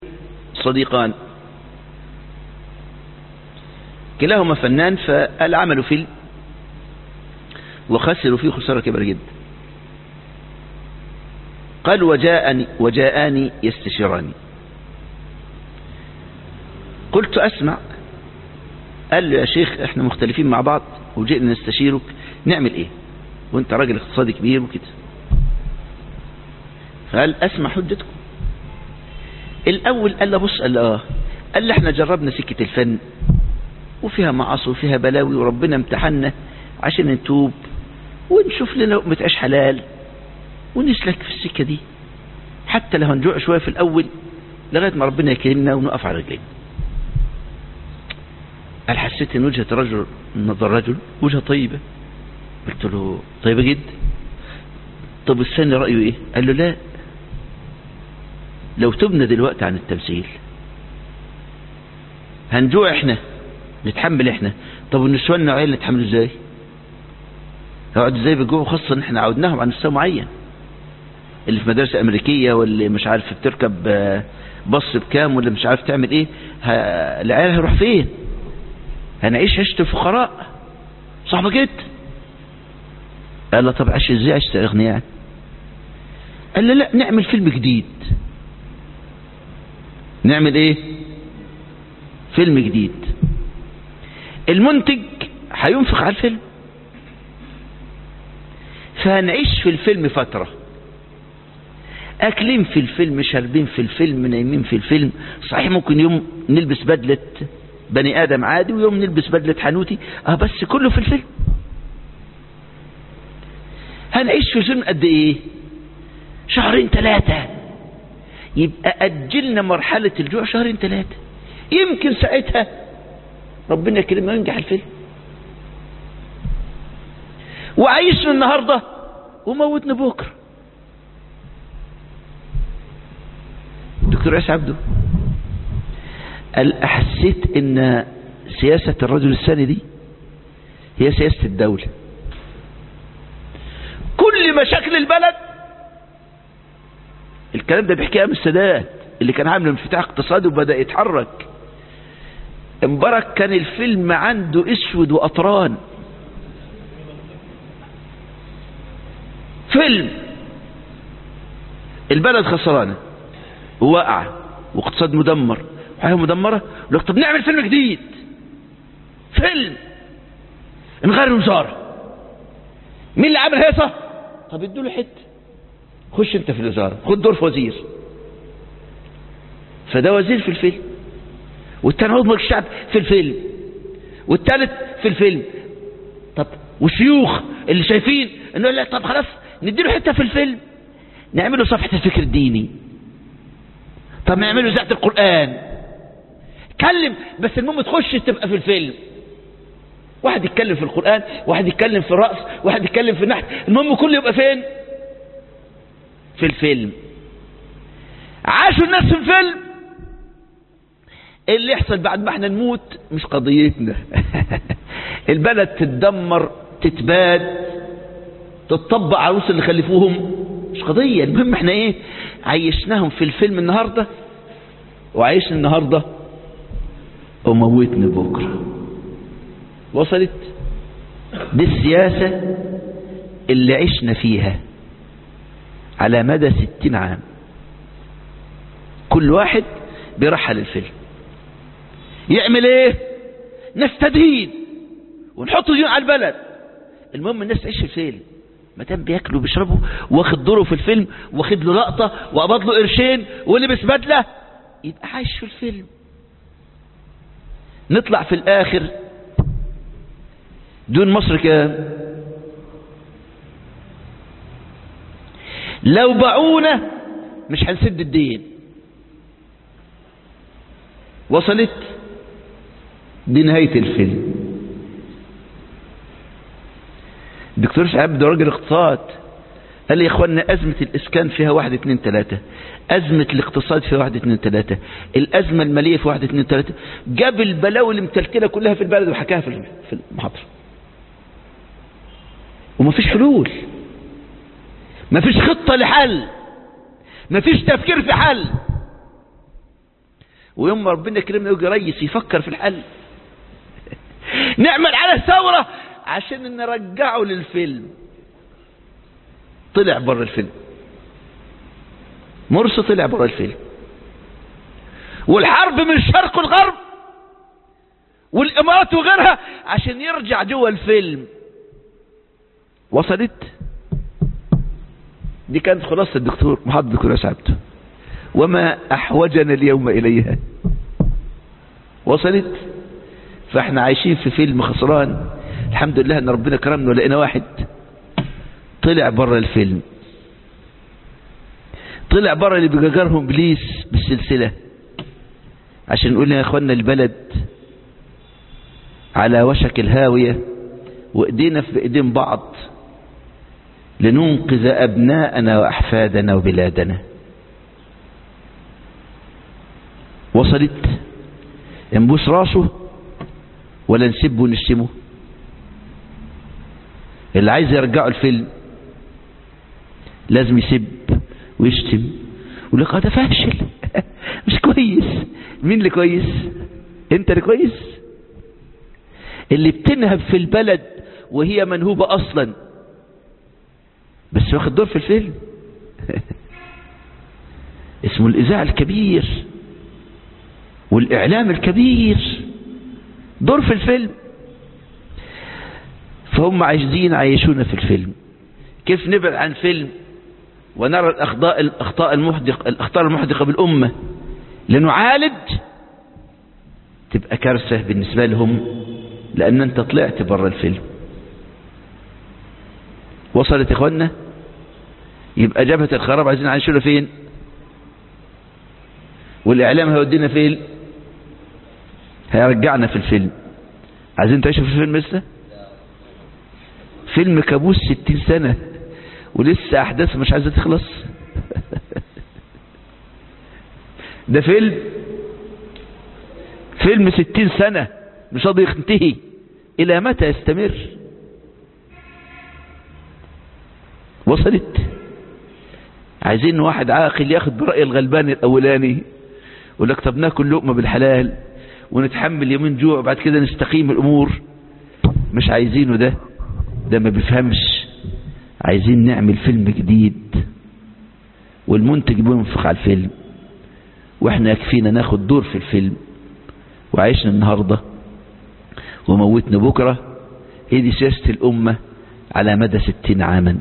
صديقان كلاهما فنان فالعمل فيلم وخسروا فيه خسارة كبيرة جدا قال وجاءني وجاءني يستشيراني قلت أسمع قال له يا شيخ احنا مختلفين مع بعض وجئنا نستشيرك نعمل ايه وانت راجل اقتصادي كبير وكده فقال اسمع حجتكم الاول قال له بص قال له اه قال له احنا جربنا سكة الفن وفيها معاصي وفيها بلاوي وربنا امتحنا عشان نتوب ونشوف لنا لقمة عيش حلال ونسلك في السكة دي حتى لو هنجوع شوية في الأول لغاية ما ربنا يكرمنا ونقف على رجلين قال حسيت ان وجهة رجل نظر رجل وجهة طيبة قلت له طيبة جدا طب الثاني رأيه ايه قال له لا لو تبنى دلوقتي عن التمثيل هنجوع احنا نتحمل احنا طب النسوان نوعين نتحمل ازاي يقعد ازاي بالجوع خاصة ان احنا عودناهم عن مستوى معين اللي في مدارس امريكية واللي مش عارف بتركب بص بكام واللي مش عارف تعمل ايه ه... العيال هيروح فين هنعيش عيشة الفقراء صعبة جدا قال له طب عيش ازاي عيشة الاغنياء قال له لا نعمل فيلم جديد نعمل ايه فيلم جديد المنتج هينفق على الفيلم فهنعيش في الفيلم فترة اكلين في الفيلم شاربين في الفيلم نايمين في الفيلم صحيح ممكن يوم نلبس بدلة بني ادم عادي ويوم نلبس بدلة حنوتي اه بس كله في الفيلم هنعيش في الفيلم قد ايه شهرين ثلاثة يبقى اجلنا مرحلة الجوع شهرين ثلاثة يمكن ساعتها ربنا يكرمنا وينجح الفيلم وعيشنا النهاردة وموتنا بكرة دكتور عيسى عبده قال أحسيت ان سياسة الرجل الثاني دي هي سياسة الدولة كل مشاكل البلد الكلام ده بيحكيها من السادات اللي كان عامل انفتاح اقتصادي وبدأ يتحرك مبارك كان الفيلم عنده اسود واطران فيلم البلد خسرانه وواقعه واقتصاد مدمر وحياه مدمره لك طب نعمل فيلم جديد فيلم نغير الوزاره مين اللي عامل هيصه طب ادوا له حته خش انت في الوزاره خد دور في وزير فده وزير في الفيلم والتاني عضو مجلس الشعب في الفيلم والتالت في الفيلم طب والشيوخ اللي شايفين انه لا طب خلاص نديله حته في الفيلم نعمله صفحه الفكر الديني طب نعمله اذاعه القران كلم بس المهم تخش تبقى في الفيلم واحد يتكلم في القران واحد يتكلم في الرأس واحد يتكلم في النحت المهم كله يبقى فين في الفيلم عاشوا الناس في الفيلم اللي يحصل بعد ما احنا نموت مش قضيتنا البلد تتدمر تتباد تطبق عروس اللي خلفوهم مش قضية المهم احنا ايه عيشناهم في الفيلم النهاردة وعيشنا النهاردة وموتنا بكرة وصلت دي السياسة اللي عشنا فيها على مدى ستين عام كل واحد بيرحل الفيلم يعمل ايه نستدين ونحط ديون على البلد المهم الناس تعيش في الفيلم ما دام بياكلوا وبيشربوا واخد دوره في الفيلم واخد له لقطه وقبض له قرشين ولبس بدله يبقى عايش في الفيلم نطلع في الاخر دون مصر كام لو باعونا مش هنسد الدين وصلت دي نهاية الفيلم الدكتور شعب ده راجل اقتصاد قال لي يا اخوانا ازمة الاسكان فيها واحد اتنين تلاتة ازمة الاقتصاد فيها واحد اتنين تلاتة الازمة المالية في واحد اتنين تلاتة جاب البلاوي المتلتلة كلها في البلد وحكاها في المحاضرة ومفيش حلول مفيش خطة لحل مفيش تفكير في حل ويوم ما ربنا يكرمنا يجي ريس يفكر في الحل نعمل على ثورة عشان نرجعه للفيلم طلع بره الفيلم مرسي طلع بره الفيلم والحرب من الشرق والغرب والامارات وغيرها عشان يرجع جوه الفيلم وصلت دي كانت خلاصة الدكتور محمد الدكتور سعبته وما احوجنا اليوم اليها وصلت فاحنا عايشين في فيلم خسران الحمد لله ان ربنا كرمنا ولقينا واحد طلع بره الفيلم طلع بره اللي بيجرهم بليس بالسلسلة عشان نقول يا اخوانا البلد على وشك الهاوية وايدينا في ايدين بعض لننقذ ابناءنا واحفادنا وبلادنا وصلت نبوس راسه ولا نسبه ونشتمه اللي عايز يرجعه الفيلم لازم يسب ويشتم ويقول لك ده فاشل مش كويس مين اللي كويس انت اللي كويس اللي بتنهب في البلد وهي منهوبة اصلا بس واخد دور في الفيلم اسمه الاذاعة الكبير والاعلام الكبير دور في الفيلم فهم عايزين عايشونا في الفيلم كيف نبعد عن فيلم ونرى الأخطاء الأخطاء المحدقة الأخطاء المحدقة بالأمة لنعالج تبقى كارثة بالنسبة لهم لأن أنت طلعت برا الفيلم وصلت يا إخوانا يبقى جبهة الخراب عايزين عايشونا فين والإعلام هيودينا فين هيرجعنا في الفيلم عايزين تعيشوا في الفيلم لسه فيلم كابوس ستين سنة ولسه أحداث مش عايزة تخلص ده فيلم فيلم ستين سنة مش راضي ينتهي إلى متى يستمر وصلت عايزين واحد عاقل ياخد برأي الغلبان الأولاني يقول لك طب ناكل لقمة بالحلال ونتحمل يومين جوع وبعد كده نستقيم الأمور مش عايزينه ده ده ما بيفهمش عايزين نعمل فيلم جديد والمنتج بينفق على الفيلم واحنا يكفينا ناخد دور في الفيلم وعيشنا النهاردة وموتنا بكرة هي دي سياسة الأمة على مدى ستين عاما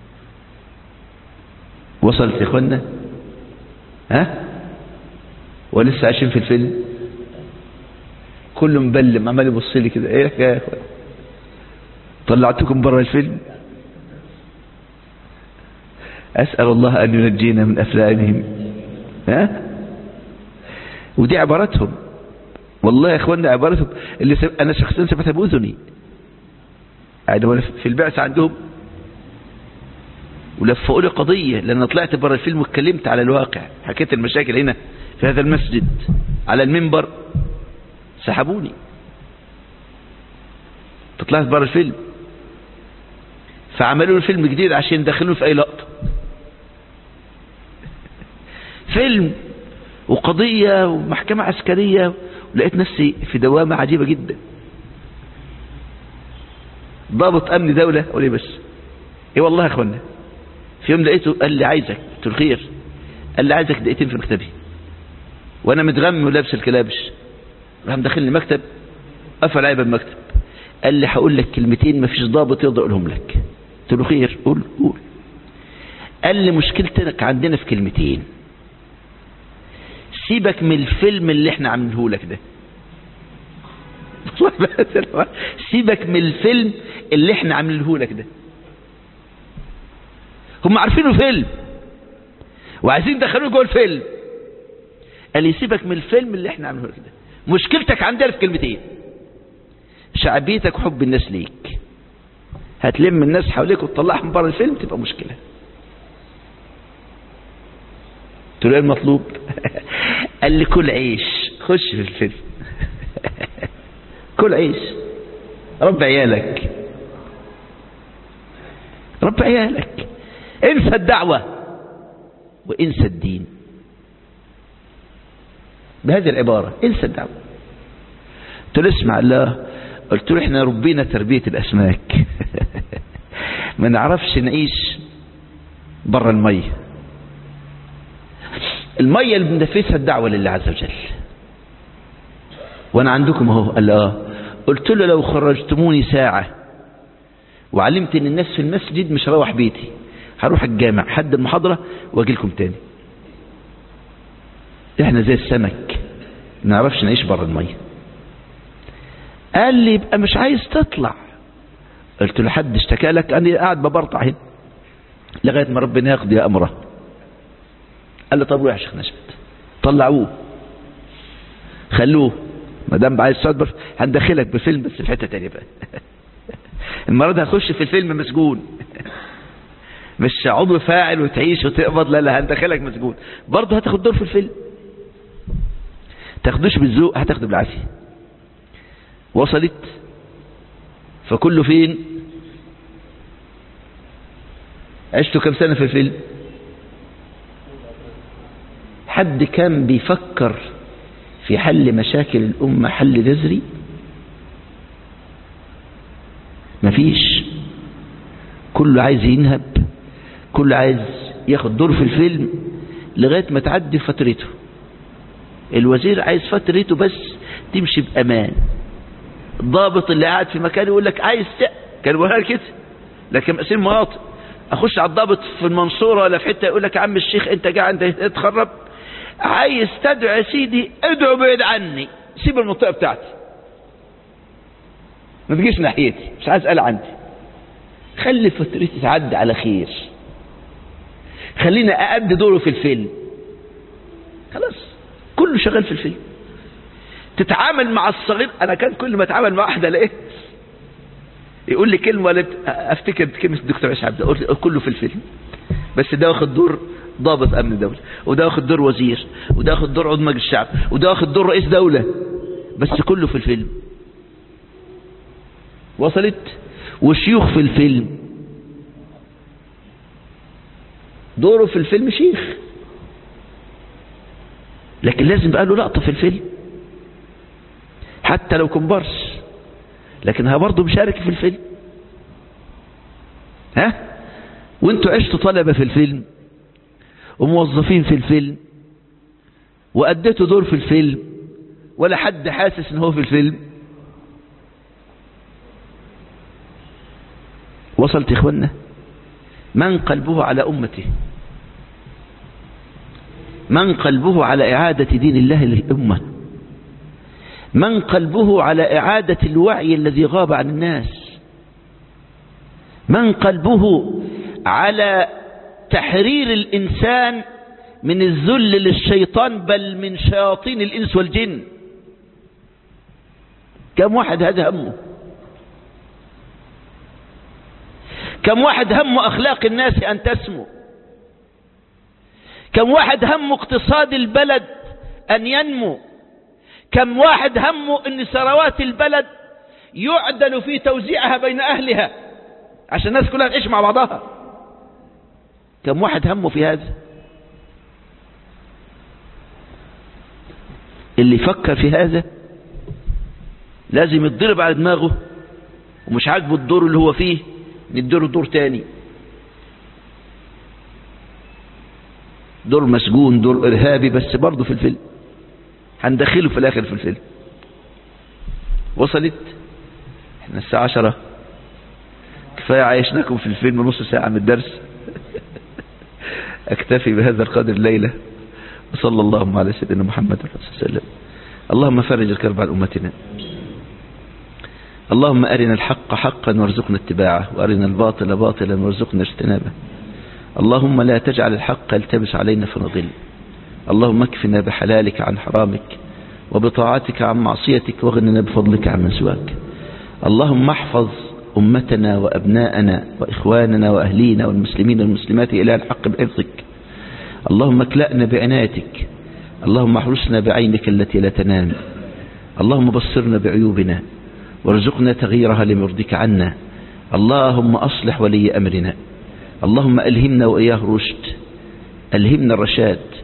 وصلت يا اخوانا ها ولسه عايشين في الفيلم كله مبلم عمال يبص لي كده ايه يا اخوان طلعتكم بره الفيلم أسأل الله أن ينجينا من أفلامهم ها ودي عبارتهم والله يا اخوانا عبارتهم اللي سب... انا شخصيا سمعتها باذني عندما في البعث عندهم ولفقوا لي قضية لأن طلعت بره الفيلم واتكلمت على الواقع حكيت المشاكل هنا في هذا المسجد على المنبر سحبوني طلعت بره الفيلم فعملوا له فيلم جديد عشان يدخلوه في أي لقطة فيلم وقضية ومحكمة عسكرية ولقيت نفسي في دوامة عجيبة جدا ضابط أمن دولة قولي بس ايه والله يا اخوانا في يوم لقيته قال لي عايزك قلت له خير قال لي عايزك دقيقتين في مكتبي وانا متغمي ولابس الكلابش راح مدخلني مكتب قفل عيب المكتب قال لي هقول لك كلمتين ما فيش ضابط يقدر يقولهم لك قلت له خير قول قول قال لي مشكلتك عندنا في كلمتين سيبك من الفيلم اللي احنا عاملينه لك ده سيبك من الفيلم اللي احنا عاملينه لك ده هم عارفينه فيلم وعايزين يدخلوه جوه الفيلم قال لي سيبك من الفيلم اللي احنا عاملينه لك ده مشكلتك عندنا في كلمتين شعبيتك وحب الناس ليك هتلم الناس حواليك وتطلعهم بره الفيلم تبقى مشكلة قلت له ايه المطلوب قال لي كل عيش خش في الفيلم كل عيش رب عيالك رب عيالك انسى الدعوة وانسى الدين بهذه العبارة انسى الدعوة قلت له اسمع الله قلت له احنا ربينا تربية الأسماك ما نعرفش نعيش بره المية المية اللي بننفذها الدعوة لله عز وجل وانا عندكم اهو قال اه قلت له لو خرجتموني ساعة وعلمت ان الناس في المسجد مش هروح بيتي هروح الجامع حد المحاضرة واجي لكم تاني احنا زي السمك ما نعرفش نعيش بره المية قال لي يبقى مش عايز تطلع قلت له حد اشتكى لك انا قاعد ببرطع هنا لغايه ما ربنا يقضي امره قال لي طب روح يا شيخ نشأت طلعوه خلوه ما دام عايز تصبر هندخلك بفيلم بس في حته تانية بقى المره دي هخش في الفيلم مسجون مش عضو فاعل وتعيش وتقبض لا لا هندخلك مسجون برضه هتاخد دور في الفيلم تاخدوش بالذوق هتاخده بالعافيه وصلت فكله فين عشتوا كم سنة في الفيلم حد كان بيفكر في حل مشاكل الأمة حل جذري مفيش كله عايز ينهب كله عايز ياخد دور في الفيلم لغاية ما تعدي فترته الوزير عايز فترته بس تمشي بأمان الضابط اللي قاعد في مكان يقول لك عايز ت... كان بيقولها كده لكن مقسين مناطق اخش على الضابط في المنصورة ولا في حتة يقول لك يا عم الشيخ انت قاعد انت تخرب عايز تدعو يا سيدي ادعو بعيد عني سيب المنطقة بتاعتي ما تجيش ناحيتي مش عايز اسال عندي خلي فترتي تعدي على خير خلينا أأدي دوره في الفيلم خلاص كله شغال في الفيلم تتعامل مع الصغير انا كان كل ما اتعامل مع واحده الاقيه يقول لي كلمه ولا افتكر كلمه الدكتور عيسى عبد الله كله في الفيلم بس ده واخد دور ضابط امن دوله وده واخد دور وزير وده واخد دور عضو مجلس الشعب وده واخد دور رئيس دوله بس كله في الفيلم وصلت وشيوخ في الفيلم دوره في الفيلم شيخ لكن لازم بقى له لقطه في الفيلم حتى لو كومبارس لكنها برضه مشارك في الفيلم ها وانتوا عشتوا طلبة في الفيلم وموظفين في الفيلم وأديتوا دور في الفيلم ولا حد حاسس ان هو في الفيلم وصلت يا اخوانا من قلبه على أمته من قلبه على إعادة دين الله للأمة من قلبه على إعادة الوعي الذي غاب عن الناس من قلبه على تحرير الإنسان من الذل للشيطان بل من شياطين الإنس والجن كم واحد هذا همه كم واحد همه أخلاق الناس أن تسمو كم واحد همه اقتصاد البلد أن ينمو كم واحد همه أن ثروات البلد يعدل في توزيعها بين أهلها عشان الناس كلها تعيش مع بعضها كم واحد همه في هذا اللي يفكر في هذا لازم يتضرب على دماغه ومش عاجبه الدور اللي هو فيه نديله دور تاني دور مسجون دور إرهابي بس برضه في الفيلم هندخله في الآخر في الفيلم وصلت احنا الساعة عشرة كفاية عايشناكم في الفيلم نص ساعة من الدرس اكتفي بهذا القدر ليلة وصلى اللهم على سيدنا محمد صلى الله عليه وسلم اللهم فرج الكرب عن أمتنا اللهم أرنا الحق حقا وارزقنا اتباعه وأرنا الباطل باطلا وارزقنا اجتنابه اللهم لا تجعل الحق يلتبس علينا فنضل اللهم اكفنا بحلالك عن حرامك وبطاعتك عن معصيتك واغننا بفضلك عن من سواك اللهم احفظ أمتنا وأبناءنا وإخواننا وأهلينا والمسلمين والمسلمات إلى الحق بحفظك اللهم اكلأنا بعنايتك اللهم احرسنا بعينك التي لا تنام اللهم بصرنا بعيوبنا وارزقنا تغييرها لمرضك عنا اللهم أصلح ولي أمرنا اللهم ألهمنا وإياه رشد ألهمنا الرشاد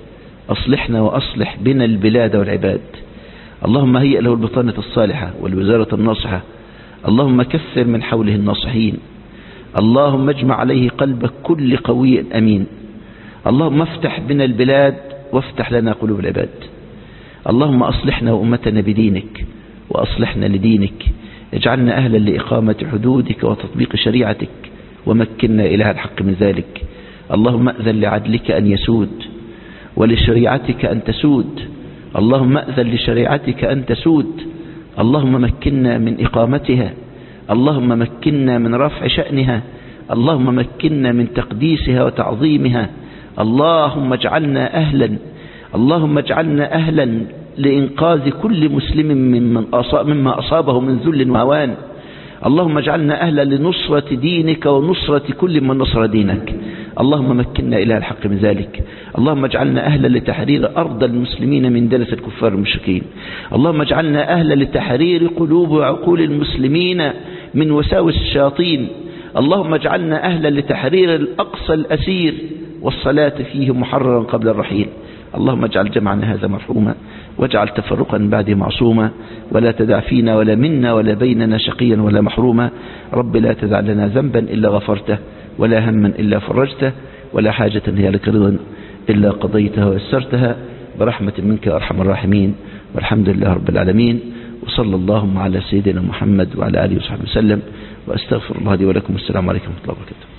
أصلحنا وأصلح بنا البلاد والعباد اللهم هيئ له البطانة الصالحة والوزارة الناصحة اللهم كثر من حوله الناصحين اللهم اجمع عليه قلب كل قوي أمين اللهم افتح بنا البلاد وافتح لنا قلوب العباد اللهم أصلحنا وأمتنا بدينك وأصلحنا لدينك اجعلنا أهلا لإقامة حدودك وتطبيق شريعتك ومكنا إله الحق من ذلك اللهم أذن لعدلك أن يسود ولشريعتك أن تسود اللهم أذن لشريعتك أن تسود اللهم مكنا من إقامتها اللهم مكنا من رفع شأنها اللهم مكنا من تقديسها وتعظيمها اللهم اجعلنا أهلا اللهم اجعلنا أهلا لإنقاذ كل مسلم ممن أصاب مما أصابه من ذل وهوان اللهم اجعلنا أهلا لنصرة دينك ونصرة كل من نصر دينك اللهم مكنا إلى الحق من ذلك اللهم اجعلنا أهلا لتحرير أرض المسلمين من دنس الكفار المشركين اللهم اجعلنا أهلا لتحرير قلوب وعقول المسلمين من وساوس الشياطين اللهم اجعلنا أهلا لتحرير الأقصى الأسير والصلاة فيه محررا قبل الرحيل اللهم اجعل جمعنا هذا مرحوما واجعل تفرقا بعد معصوما ولا تدع فينا ولا منا ولا بيننا شقيا ولا محروما رب لا تدع لنا ذنبا إلا غفرته ولا هما إلا فرجته ولا حاجة هي لك رضا إلا قضيتها ويسرتها برحمة منك أرحم الراحمين والحمد لله رب العالمين وصلى اللهم على سيدنا محمد وعلى آله وصحبه وسلم وأستغفر الله لي ولكم والسلام عليكم ورحمة الله وبركاته